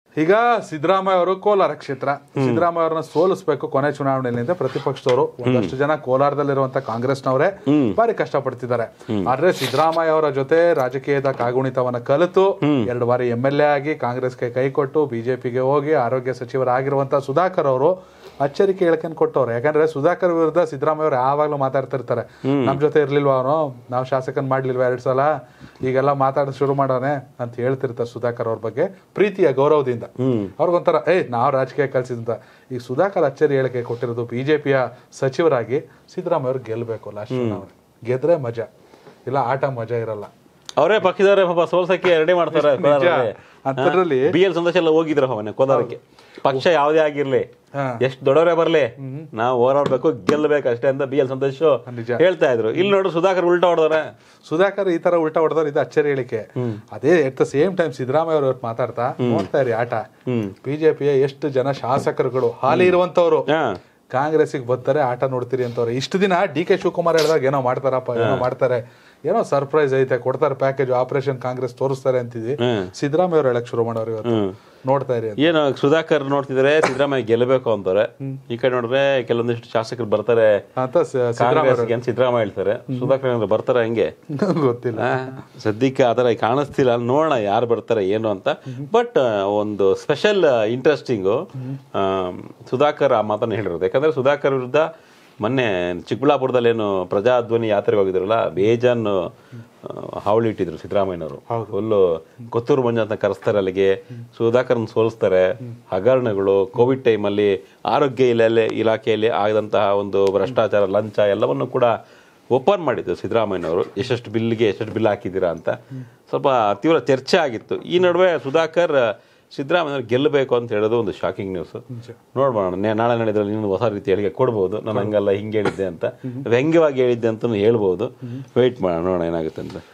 ಈಗ ಸಿದ್ದರಾಮಯ್ಯ ಅವರು ಕೋಲಾರ ಕ್ಷೇತ್ರ ಸಿದ್ದರಾಮಯ್ಯ ಅವರನ್ನ ಸೋಲಿಸಬೇಕು ಕೊನೆ ಚುನಾವಣೆಯಲ್ಲಿ ಅಂತ ಪ್ರತಿಪಕ್ಷದವರು ಒಂದಷ್ಟು ಜನ ಕೋಲಾರದಲ್ಲಿರುವಂತ ಕಾಂಗ್ರೆಸ್ನವರೇ ಬಾರಿ ಕಷ್ಟಪಡ್ತಿದ್ದಾರೆ ಆದ್ರೆ ಸಿದ್ದರಾಮಯ್ಯ ಅವರ ಜೊತೆ ರಾಜಕೀಯದ ಕಾಗುಣಿತವನ್ನ ಕಲಿತು ಎರಡು ಬಾರಿ ಎಂ ಎಲ್ ಎ ಆಗಿ ಕಾಂಗ್ರೆಸ್ಗೆ ಕೈ ಕೊಟ್ಟು ಬಿಜೆಪಿಗೆ ಹೋಗಿ ಆರೋಗ್ಯ ಸಚಿವರಾಗಿರುವಂತ ಸುಧಾಕರ್ ಅವರು ಅಚ್ಚರಿಕೆ ಹೇಳಿಕೆಯನ್ನು ಕೊಟ್ಟವ್ರು ಯಾಕಂದ್ರೆ ಸುಧಾಕರ್ ವಿರುದ್ಧ ಸಿದ್ದರಾಮಯ್ಯ ಅವರು ಯಾವಾಗ್ಲೂ ಮಾತಾಡ್ತಿರ್ತಾರೆ ನಮ್ ಜೊತೆ ಇರ್ಲಿಲ್ವಾ ಅವನು ನಾವು ಶಾಸಕನ್ ಮಾಡ್ಲಿಲ್ವಾ ಎರಡ್ ಸಲ ಈಗೆಲ್ಲ ಮಾತಾಡೋದು ಶುರು ಮಾಡೋನೆ ಅಂತ ಹೇಳ್ತಿರ್ತಾರೆ ಸುಧಾಕರ್ ಅವ್ರ ಬಗ್ಗೆ ಪ್ರೀತಿಯ ಗೌರವದಿಂದ ಅವ್ರಿಗೊಂಥರ ಏಯ್ ನಾವು ರಾಜಕೀಯ ಕಲ್ಸಿದಂತ ಈಗ ಸುಧಾಕರ್ ಅಚ್ಚರಿ ಹೇಳಿಕೆ ಕೊಟ್ಟಿರೋದು ಬಿಜೆಪಿಯ ಸಚಿವರಾಗಿ ಸಿದ್ದರಾಮಯ್ಯ ಅವ್ರು ಗೆಲ್ಬೇಕು ಲಾಸ್ಟ್ ಚುನಾವಣೆ ಗೆದ್ರೆ ಮಜಾ ಇಲ್ಲ ಆಟ ಮಜಾ ಇರಲ್ಲ ಅವರೇ ಪಕ್ಷದವರೇ ಪಾಪ ಸೋಲ್ಸಕ್ಕೆ ರೆಡಿ ಮಾಡ್ತಾರೆ ಅಂಥದ್ರಲ್ಲಿ ಬಿ ಎಲ್ ಸಂದೇಶ ಎಲ್ಲ ಹೋಗಿದ್ರ ಅವನೇ ಕೋಲಾರಕ್ಕೆ ಪಕ್ಷ ಯಾವುದೇ ಆಗಿರ್ಲಿ ಹಾ. ಎಷ್ಟು ದೊಡ್ಡವರೇ ಬರ್ಲಿ ನಾವು ಹೋರಾಡ್ಬೇಕು ಗೆಲ್ಲಬೇಕು ಅಷ್ಟೇ ಅಂತ ಬಿ ಎಲ್ ಸಂದೇಶ್ ನಿಜ. ಹೇಳ್ತಾ ಇದ್ರು ಇಲ್ಲಿ ನೋಡು ಸುಧಾಕರ್ ಉಲ್ಟಾ ಹೊಡೆದವ್ರೆ ಸುಧಾಕರ್ ಈ ತರ ಉಲ್ಟಾ ಹೊಡೆದವ್ರು ಇದು ಅಚ್ಚರಿ ಹೇಳಿಕೆ ಅದೇ at the same time Siddaramaiah ಅವರು ಮಾತಾಡ್ತಾ ನೋಡ್ತಾ ಇರಿ ಆಟ ಬಿಜೆಪಿಯ ಎಷ್ಟು ಜನ ಶಾಸಕರುಗಳು ಹಾಲಿ ಇರುವಂತವ್ರು ಹಾ ಕಾಂಗ್ರೆಸ್ಸಿಗೆ ಬರ್ತಾರೆ ಆಟ ನೋಡ್ತೀರಿ ಅಂತವ್ರೆ ಇಷ್ಟು ದಿನ ಡಿ ಕೆ ಶಿವಕುಮಾರ್ ಹೇಳಿದಾಗ ಏನೋ ಮಾಡ್ತಾರಪ್ಪ ಏನೋ ಮಾಡ್ತಾರೆ ಏನೋ ಸರ್ಪ್ರೈಸ್ ಐತೆ ಕೊಡ್ತಾರೆ ಪ್ಯಾಕೇಜ್ ಆಪರೇಷನ್ ಕಾಂಗ್ರೆಸ್ ತೋರಿಸ್ತಾರೆ ಅಂತಿದ್ವಿ ಸಿದ್ದರಾಮಯ್ಯ ಅವರು ಹೇಳಕ್ ಶುರು ಮಾಡೋರು ಇವತ್ತು ನೋಡ್ತಾ ಇರಿ ಅಂತ. ಏನು ಸುಧಾಕರ್ ನೋಡ್ತಿದ್ರೆ ಸಿದ್ದರಾಮಯ್ಯ ಗೆಲ್ಲಬೇಕು ಅಂತಾರೆ ಈ ಕಡೆ ನೋಡಿದ್ರೆ ಕೆಲವೊಂದಿಷ್ಟು ಶಾಸಕರು ಬರ್ತಾರೆ ಅಂತ ಸ- ಸಿದ್ದರಾಮಯ್ಯ ಕಾಂಗ್ರೆಸ್ಗೆ ಅಂತ ಸಿದ್ದರಾಮಯ್ಯ ಹೇಳ್ತಾರೆ ಸುಧಾಕರ್ ಏನಾದ್ರು ಬರ್ತಾರೆ ಹಂಗೆ ಅವ್ರು ಗೊತ್ತಿಲ್ಲ ಆ, ಸದ್ಯಕ್ಕೆ ಆ ಥರ ಕಾಣಿಸ್ತಿಲ್ಲ ನೋಡೋಣ ಯಾರು ಬರ್ತಾರೆ ಏನು ಅಂತ ಬಟ್ ಒಂದು ಸ್ಪೆಷಲ್ ಇಂಟ್ರೆಸ್ಟಿಂಗು ಸುಧಾಕರ್ ಆ ಮಾತನ್ನು ಹೇಳಿರೋದು ಯಾಕಂದ್ರೆ ಸುಧಾಕರ್ ವಿರುದ್ಧ ಮೊನ್ನೆ ಚಿಕ್ಕಬಳ್ಳಾಪುರದಲ್ಲಿ ಏನು ಪ್ರಜಾಧ್ವನಿ ಯಾತ್ರೆಗೆ ಹೋಗಿದ್ರಲ್ಲ ಬೇಜಾನ್ ಆ, ಹಾವಳಿ ಇಟ್ಟಿದ್ರು ಸಿದ್ದರಾಮಯ್ಯನವರು ಫುಲ್ಲು ಕೊತ್ತೂರು ಮಂಜು ಕರೆಸ್ತಾರೆ ಅಲ್ಲಿಗೆ ಸುಧಾಕರ್ನ ಸೋಲಿಸ್ತಾರೆ ಹಗರಣಗಳು ಕೋವಿಡ್ ಟೈಮಲ್ಲಿ ಆರೋಗ್ಯ ಇಲಾಖೆ ಇಲಾಖೆಯಲ್ಲಿ ಆಗದಂತಹ ಒಂದು ಭ್ರಷ್ಟಾಚಾರ ಲಂಚ ಎಲ್ಲವನ್ನು ಕೂಡ ಓಪನ್ ಮಾಡಿದ್ದು ಸಿದ್ದರಾಮಯ್ಯನವರು ಎಷ್ಟೆಷ್ಟು ಬಿಲ್ಗೆ ಎಷ್ಟೆಷ್ಟು ಬಿಲ್ ಹಾಕಿದ್ದೀರಾ ಅಂತ ಸ್ವಲ್ಪ ತೀವ್ರ ಚರ್ಚೆ ಆಗಿತ್ತು ಈ ನಡುವೆ ಸುಧಾಕರ್ ಸಿದ್ದರಾಮಯ್ಯವ್ರು ಗೆಲ್ಲಬೇಕು ಅಂತ ಹೇಳೋದು ಒಂದು ಶಾಕಿಂಗ್ ನ್ಯೂಸ್ ನೋಡ್ಬೋಣ ನೇ- ನಾಳೆ ನಡೆದ್ರಲ್ಲಿ ನೀನು ಹೊಸ ರೀತಿ ಹೇಳಿಕೆ ಕೊಡ್ಬೋದು ನಾನು ಹಂಗಲ್ಲ ಹಿಂಗೆ ಹೇಳಿದ್ದೆ ಅಂತ ವ್ಯಂಗ್ಯವಾಗಿ ಹೇಳಿದ್ದೆ ಅಂತ ಹೇಳ್ಬೋದು ವೆಯ್ಟ್ ಮಾಡೋಣ ನೋಡೋಣ ಏನಾಗುತ್ತೆ ಅಂತ